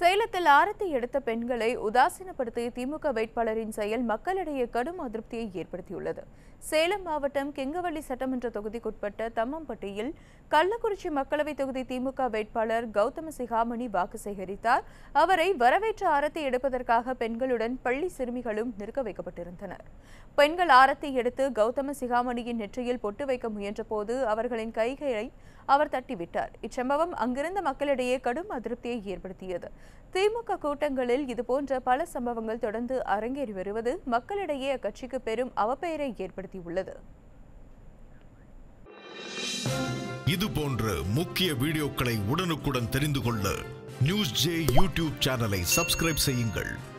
சேலத்தில் ஆரத்தி எடுத்த பெண்களை உதாசீனப்படுத்திய திமுக வேட்பாளரின் செயல் மக்களிடையே கடும் அதிருப்தியை ஏற்படுத்தியுள்ளது சேலம் மாவட்டம் கெங்கவள்ளி சட்டமன்ற தொகுதிக்குட்பட்ட தம்மம்பட்டியில் கள்ளக்குறிச்சி மக்களவைத் தொகுதி திமுக வேட்பாளர் கௌதம சிகாமணி வாக்கு சேகரித்தார் அவரை வரவேற்று ஆரத்தி எடுப்பதற்காக பெண்களுடன் பள்ளி சிறுமிகளும் நிற்க வைக்கப்பட்டிருந்தனர் பெண்கள் ஆரத்தி எடுத்து கௌதம சிகாமணியின் நெற்றியில் பொட்டு வைக்க முயன்றபோது அவர்களின் கைகளை அவர் தட்டிவிட்டார் இச்சம்பவம் அங்கிருந்த மக்களிடையே கடும் அதிருப்தியை ஏற்படுத்தியது திமுக கூட்டங்களில் இதுபோன்ற பல சம்பவங்கள் தொடர்ந்து அரங்கேறி வருவது மக்களிடையே அக்கட்சிக்கு பெரும் அவப்பெயரை ஏற்படுத்தியுள்ளது இது போன்ற முக்கிய வீடியோக்களை உடனுக்குடன் தெரிந்து கொள்ள நியூஸ் ஜே யூடியூப் சேனலை சப்ஸ்கிரைப் செய்யுங்கள்